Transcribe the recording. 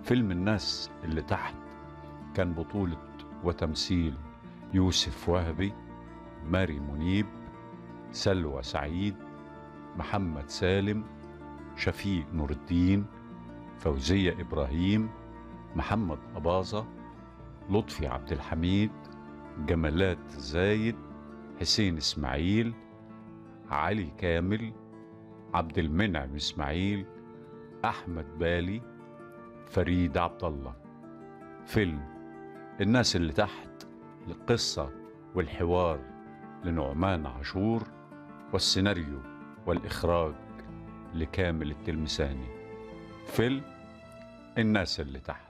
فيلم الناس اللي تحت كان بطولة وتمثيل يوسف وهبي ماري منيب سلوى سعيد محمد سالم شفيق نور الدين فوزية إبراهيم محمد أباظة لطفي عبد الحميد جمالات زايد حسين إسماعيل علي كامل عبد المنعم إسماعيل أحمد بالي فريد عبد الله فيلم الناس اللي تحت القصة والحوار لنعمان عاشور والسيناريو والإخراج لكامل التلمساني فيلم الناس اللي تحت